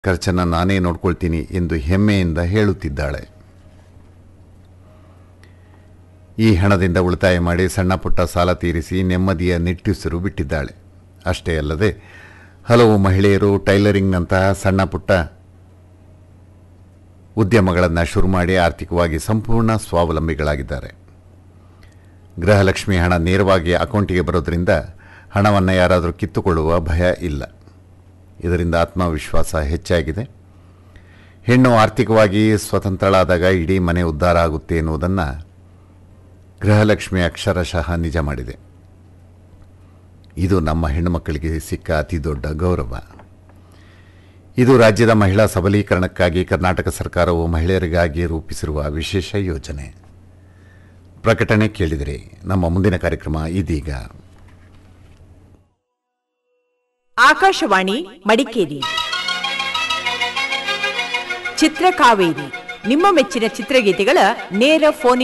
ಖರ್ಚನ್ನು ನಾನೇ ನೋಡ್ಕೊಳ್ತೀನಿ ಎಂದು ಹೆಮ್ಮೆಯಿಂದ ಹೇಳುತ್ತಿದ್ದಾಳೆ ಈ ಹಣದಿಂದ ಉಳಿತಾಯ ಮಾಡಿ ಸಣ್ಣ ಪುಟ್ಟ ಸಾಲ ತೀರಿಸಿ ನೆಮ್ಮದಿಯ ನಿಟ್ಟುಸಿರು ಬಿಟ್ಟಿದ್ದಾಳೆ ಅಷ್ಟೇ ಅಲ್ಲದೆ ಹಲವು ಮಹಿಳೆಯರು ಟೈಲರಿಂಗ್ನಂತಹ ಸಣ್ಣ ಪುಟ್ಟ ಉದ್ಯಮಗಳನ್ನು ಶುರು ಮಾಡಿ ಆರ್ಥಿಕವಾಗಿ ಸಂಪೂರ್ಣ ಸ್ವಾವಲಂಬಿಗಳಾಗಿದ್ದಾರೆ ಗೃಹಲಕ್ಷ್ಮಿ ಹಣ ನೇರವಾಗಿ ಅಕೌಂಟಿಗೆ ಬರೋದ್ರಿಂದ ಹಣವನ್ನು ಯಾರಾದರೂ ಕಿತ್ತುಕೊಳ್ಳುವ ಭಯ ಇಲ್ಲ ಇದರಿಂದ ಆತ್ಮವಿಶ್ವಾಸ ಹೆಚ್ಚಾಗಿದೆ ಹೆಣ್ಣು ಆರ್ಥಿಕವಾಗಿ ಸ್ವತಂತ್ರಳಾದಾಗ ಇಡೀ ಮನೆ ಉದ್ಧಾರ ಆಗುತ್ತೆ ಎನ್ನುವುದನ್ನು ಗೃಹಲಕ್ಷ್ಮಿ ಅಕ್ಷರಶಃ ನಿಜ ಮಾಡಿದೆ ಇದು ನಮ್ಮ ಹೆಣ್ಣುಮಕ್ಕಳಿಗೆ ಸಿಕ್ಕ ಅತಿ ದೊಡ್ಡ ಗೌರವ ಇದು ರಾಜ್ಯದ ಮಹಿಳಾ ಸಬಲೀಕರಣಕ್ಕಾಗಿ ಕರ್ನಾಟಕ ಸರ್ಕಾರವು ಮಹಿಳೆಯರಿಗಾಗಿ ರೂಪಿಸಿರುವ ವಿಶೇಷ ಯೋಜನೆ ಪ್ರಕಟಣೆ ಕೇಳಿದರೆ ನಮ್ಮ ಮುಂದಿನ ಕಾರ್ಯಕ್ರಮ ಇದೀಗ ಆಕಾಶವಾಣಿ ಮಡಿಕೇರಿ ಚಿತ್ರಕಾವೇರಿ ನಿಮ್ಮ ಮೆಚ್ಚಿನ ಚಿತ್ರಗೀತೆಗಳ ನೇರ ಫೋನ್